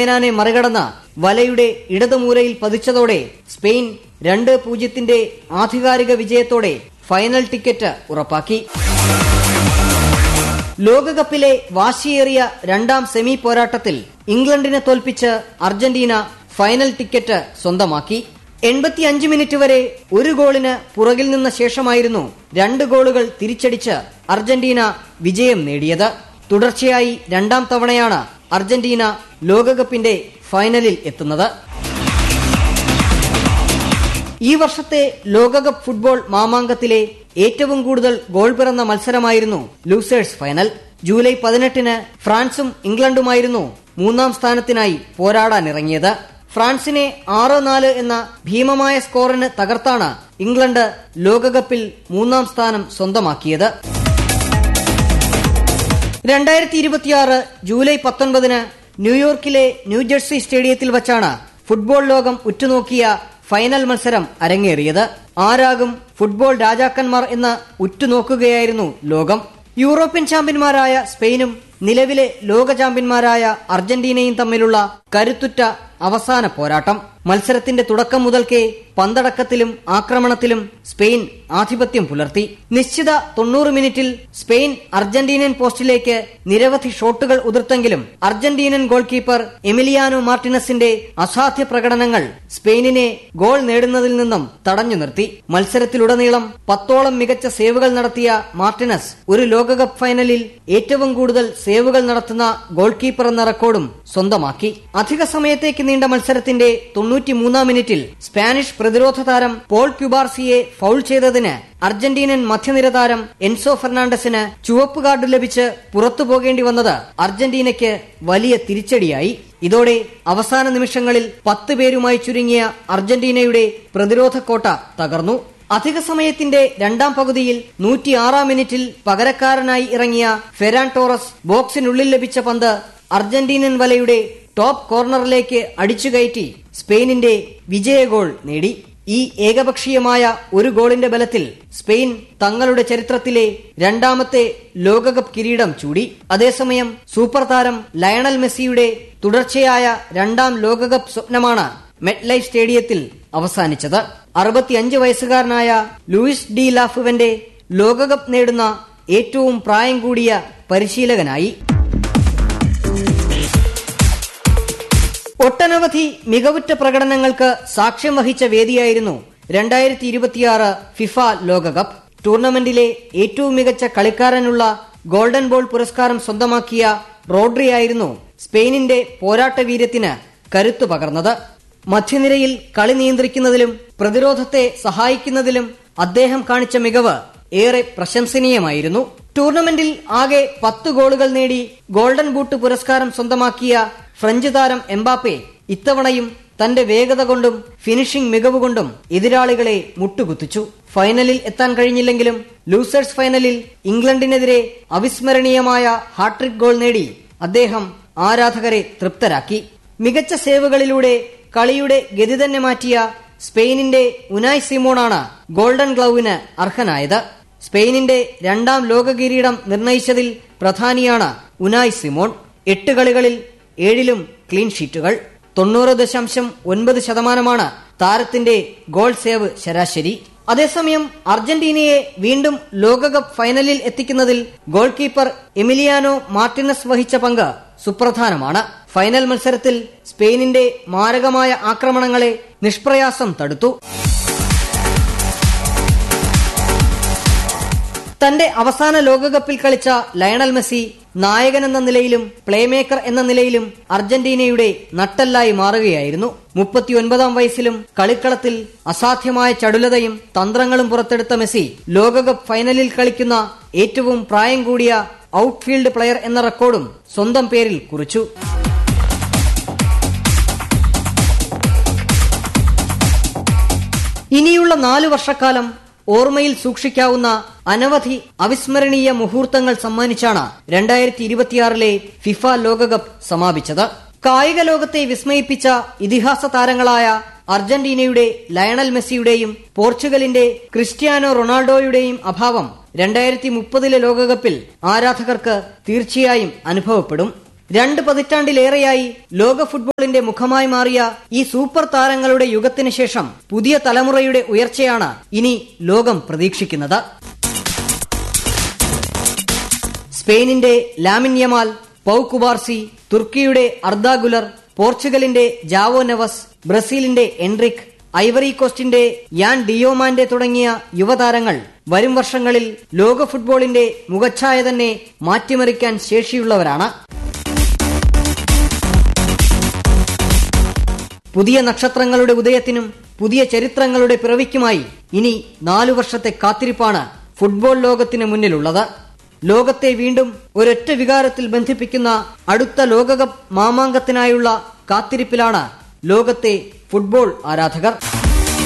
നെ മറികടന്ന് വലയുടെ ഇടതുമൂലയിൽ പതിച്ചതോടെ സ്പെയിൻ രണ്ട് പൂജ്യത്തിന്റെ ആധികാരിക വിജയത്തോടെ ഫൈനൽ ടിക്കറ്റ് ഉറപ്പാക്കി ലോകകപ്പിലെ വാശിയേറിയ രണ്ടാം സെമി പോരാട്ടത്തിൽ ഇംഗ്ലണ്ടിനെ തോൽപ്പിച്ച് അർജന്റീന ഫൈനൽ ടിക്കറ്റ് സ്വന്തമാക്കി എൺപത്തിയഞ്ച് മിനിറ്റ് വരെ ഒരു ഗോളിന് പുറകിൽ നിന്ന ശേഷമായിരുന്നു രണ്ട് ഗോളുകൾ തിരിച്ചടിച്ച് അർജന്റീന വിജയം നേടിയത് തുടർച്ചയായി രണ്ടാം തവണയാണ് അർജന്റീന ലോകകപ്പിന്റെ ഫൈനലിൽ എത്തുന്നത് ഈ വർഷത്തെ ലോകകപ്പ് ഫുട്ബോൾ മാമാങ്കത്തിലെ ഏറ്റവും കൂടുതൽ ഗോൾ പിറന്ന മത്സരമായിരുന്നു ലൂസേഴ്സ് ഫൈനൽ ജൂലൈ പതിനെട്ടിന് ഫ്രാൻസും ഇംഗ്ലണ്ടുമായിരുന്നു മൂന്നാം സ്ഥാനത്തിനായി പോരാടാനിറങ്ങിയത് ഫ്രാൻസിനെ ആറ് നാല് എന്ന ഭീമമായ സ്കോറിന് തകർത്താണ് ഇംഗ്ലണ്ട് ലോകകപ്പിൽ മൂന്നാം സ്ഥാനം സ്വന്തമാക്കിയത് രണ്ടായിരത്തി ഇരുപത്തിയാറ് ജൂലൈ പത്തൊൻപതിന് ന്യൂയോർക്കിലെ ന്യൂജേഴ്സി സ്റ്റേഡിയത്തിൽ വച്ചാണ് ഫുട്ബോൾ ലോകം ഉറ്റുനോക്കിയ ഫൈനൽ മത്സരം അരങ്ങേറിയത് ആരാകും ഫുട്ബോൾ രാജാക്കന്മാർ എന്ന് ഉറ്റുനോക്കുകയായിരുന്നു ലോകം യൂറോപ്യൻ ചാമ്പ്യന്മാരായ സ്പെയിനും നിലവിലെ ലോക ചാമ്പ്യന്മാരായ അർജന്റീനയും തമ്മിലുള്ള കരുത്തുറ്റ അവസാന പോരാട്ടം മത്സരത്തിന്റെ തുടക്കം മുതൽക്കേ പന്തടക്കത്തിലും ആക്രമണത്തിലും സ്പെയിൻ ആധിപത്യം പുലർത്തി നിശ്ചിത തൊണ്ണൂറ് മിനിറ്റിൽ സ്പെയിൻ അർജന്റീനൻ പോസ്റ്റിലേക്ക് നിരവധി ഷോട്ടുകൾ ഉതിർത്തെങ്കിലും അർജന്റീനൻ ഗോൾ കീപ്പർ എമിലിയാനോ മാർട്ടിനസിന്റെ അസാധ്യ പ്രകടനങ്ങൾ സ്പെയിനിനെ ഗോൾ നേടുന്നതിൽ നിന്നും തടഞ്ഞു നിർത്തി മത്സരത്തിലുടനീളം പത്തോളം മികച്ച സേവുകൾ നടത്തിയ മാർട്ടിനസ് ഒരു ലോകകപ്പ് ഫൈനലിൽ ഏറ്റവും കൂടുതൽ സേവുകൾ നടത്തുന്ന ഗോൾ കീപ്പർ എന്ന റെക്കോർഡും സ്വന്തമാക്കി അധിക സമയത്തേക്ക് നീണ്ട മത്സരത്തിന്റെ തൊണ്ണൂറ്റിമൂന്നാം മിനിറ്റിൽ സ്പാനിഷ് പ്രതിരോധ താരം പോൾ ക്യുബാർസിയെ ഫൗൾ ചെയ്തതിന് അർജന്റീനൻ മധ്യനിര താരം എൻസോ ഫെർണാണ്ടസിന് ചുവപ്പ് കാർഡ് ലഭിച്ച് പുറത്തു പോകേണ്ടി വന്നത് അർജന്റീനയ്ക്ക് വലിയ തിരിച്ചടിയായി ഇതോടെ അവസാന നിമിഷങ്ങളിൽ പത്ത് പേരുമായി ചുരുങ്ങിയ അർജന്റീനയുടെ പ്രതിരോധ കോട്ട തകർന്നു അധിക സമയത്തിന്റെ രണ്ടാം പകുതിയിൽ നൂറ്റിയാറാം മിനിറ്റിൽ പകരക്കാരനായി ഇറങ്ങിയ ഫെരാൻ ടോറസ് ബോക്സിനുള്ളിൽ ലഭിച്ച പന്ത് അർജന്റീനൻ വലയുടെ ടോപ്പ് കോർണറിലേക്ക് അടിച്ചുകയറ്റി സ്പെയിനിന്റെ വിജയ ഗോൾ നേടി ഈ ഏകപക്ഷീയമായ ഒരു ഗോളിന്റെ ബലത്തിൽ സ്പെയിൻ തങ്ങളുടെ ചരിത്രത്തിലെ രണ്ടാമത്തെ ലോകകപ്പ് കിരീടം ചൂടി അതേസമയം സൂപ്പർ താരം ലയണൽ മെസ്സിയുടെ തുടർച്ചയായ രണ്ടാം ലോകകപ്പ് സ്വപ്നമാണ് മെറ്റ്ലൈഫ് സ്റ്റേഡിയത്തിൽ അവസാനിച്ചത് അറുപത്തിയഞ്ച് വയസ്സുകാരനായ ലൂയിസ് ഡി ലാഫുവന്റെ ലോകകപ്പ് നേടുന്ന ഏറ്റവും പ്രായം കൂടിയ പരിശീലകനായി ഒട്ടനവധി മികവുറ്റ പ്രകടനങ്ങൾക്ക് സാക്ഷ്യം വഹിച്ച വേദിയായിരുന്നു രണ്ടായിരത്തി ഇരുപത്തിയാറ് ഫിഫ ലോകകപ്പ് ടൂർണമെന്റിലെ ഏറ്റവും മികച്ച കളിക്കാരനുള്ള ഗോൾഡൻ ബോൾ പുരസ്കാരം സ്വന്തമാക്കിയ റോഡ്രിയായിരുന്നു സ്പെയിനിന്റെ പോരാട്ട വീര്യത്തിന് കരുത്തു പകർന്നത് മധ്യനിരയിൽ കളി നിയന്ത്രിക്കുന്നതിലും പ്രതിരോധത്തെ സഹായിക്കുന്നതിലും അദ്ദേഹം കാണിച്ച മികവ് ഏറെ പ്രശംസനീയമായിരുന്നു ടൂർണമെന്റിൽ ആകെ പത്ത് ഗോളുകൾ നേടി ഗോൾഡൻ ബൂട്ട് പുരസ്കാരം സ്വന്തമാക്കിയ ഫ്രഞ്ച് താരം എംബാപ്പെ ഇത്തവണയും തന്റെ വേഗത കൊണ്ടും ഫിനിഷിംഗ് മികവ് കൊണ്ടും എതിരാളികളെ മുട്ടുകുത്തിച്ചു ഫൈനലിൽ എത്താൻ കഴിഞ്ഞില്ലെങ്കിലും ലൂസേഴ്സ് ഫൈനലിൽ ഇംഗ്ലണ്ടിനെതിരെ അവിസ്മരണീയമായ ഹാട്രിക് ഗോൾ നേടി അദ്ദേഹം ആരാധകരെ തൃപ്തരാക്കി മികച്ച സേവുകളിലൂടെ കളിയുടെ ഗതി തന്നെ മാറ്റിയ സ്പെയിനിന്റെ ഉനായ് സിമോണാണ് ഗോൾഡൻ ഗ്ലൗവിന് അർഹനായത് സ്പെയിനിന്റെ രണ്ടാം ലോക കിരീടം നിർണയിച്ചതിൽ പ്രധാനിയാണ് ഉനായ് സിമോൺ എട്ട് കളികളിൽ ഏഴിലും ക്ലീൻ ഷീറ്റുകൾ തൊണ്ണൂറ് ദശാംശം ഒൻപത് ശതമാനമാണ് താരത്തിന്റെ ഗോൾ സേവ് ശരാശരി അതേസമയം അർജന്റീനയെ വീണ്ടും ലോകകപ്പ് ഫൈനലിൽ എത്തിക്കുന്നതിൽ ഗോൾ കീപ്പർ എമിലിയാനോ മാർട്ടിനസ് വഹിച്ച പങ്ക് സുപ്രധാനമാണ് ഫൈനൽ മത്സരത്തിൽ സ്പെയിനിന്റെ മാരകമായ ആക്രമണങ്ങളെ നിഷ്പ്രയാസം തടുത്തു തന്റെ അവസാന ലോകകപ്പിൽ കളിച്ച ലയണൽ മെസ്സി നായകൻ എന്ന നിലയിലും പ്ലേമേക്കർ എന്ന നിലയിലും അർജന്റീനയുടെ നട്ടല്ലായി മാറുകയായിരുന്നു മുപ്പത്തിയൊൻപതാം വയസ്സിലും കളിക്കളത്തിൽ അസാധ്യമായ ചടുലതയും തന്ത്രങ്ങളും പുറത്തെടുത്ത മെസ്സി ലോകകപ്പ് ഫൈനലിൽ കളിക്കുന്ന ഏറ്റവും പ്രായം കൂടിയ ഔട്ട്ഫീൽഡ് പ്ലെയർ എന്ന റെക്കോർഡും സ്വന്തം പേരിൽ കുറിച്ചു ഇനിയുള്ള നാലു വർഷക്കാലം ഓർമ്മയിൽ സൂക്ഷിക്കാവുന്ന അനവധി അവിസ്മരണീയ മുഹൂർത്തങ്ങൾ സമ്മാനിച്ചാണ് രണ്ടായിരത്തി ഇരുപത്തിയാറിലെ ഫിഫ ലോകകപ്പ് സമാപിച്ചത് കായിക ലോകത്തെ വിസ്മയിപ്പിച്ച ഇതിഹാസ താരങ്ങളായ അർജന്റീനയുടെ ലയണൽ മെസ്സിയുടെയും പോർച്ചുഗലിന്റെ ക്രിസ്ത്യാനോ റൊണാൾഡോയുടെയും അഭാവം രണ്ടായിരത്തി മുപ്പതിലെ ലോകകപ്പിൽ ആരാധകർക്ക് തീർച്ചയായും അനുഭവപ്പെടും രണ്ട് പതിറ്റാണ്ടിലേറെയായി ലോക ഫുട്ബോളിന്റെ മുഖമായി മാറിയ ഈ സൂപ്പർ താരങ്ങളുടെ യുഗത്തിന് ശേഷം പുതിയ തലമുറയുടെ ഉയർച്ചയാണ് ഇനി ലോകം പ്രതീക്ഷിക്കുന്നത് സ്പെയിനിന്റെ ലാമിൻ യമാൽ പൌ കുബാർസി തുർക്കിയുടെ അർദാഗുലർ പോർച്ചുഗലിന്റെ ജാവോ നെവസ് ബ്രസീലിന്റെ എൻറിക് ഐവറി കോസ്റ്റിന്റെ യാൻ ഡിയോമാന്റെ തുടങ്ങിയ യുവതാരങ്ങൾ വരും വർഷങ്ങളിൽ ലോക ഫുട്ബോളിന്റെ മുഖച്ഛായ തന്നെ മാറ്റിമറിക്കാൻ ശേഷിയുള്ളവരാണ് പുതിയ നക്ഷത്രങ്ങളുടെ ഉദയത്തിനും പുതിയ ചരിത്രങ്ങളുടെ പിറവിക്കുമായി ഇനി നാലു വർഷത്തെ കാത്തിരിപ്പാണ് ഫുട്ബോൾ ലോകത്തിന് മുന്നിലുള്ളത് ലോകത്തെ വീണ്ടും ഒരൊറ്റ വികാരത്തിൽ ബന്ധിപ്പിക്കുന്ന അടുത്ത ലോകകപ്പ് മാമാങ്കത്തിനായുള്ള കാത്തിരിപ്പിലാണ് ലോകത്തെ ഫുട്ബോൾ ആരാധകർ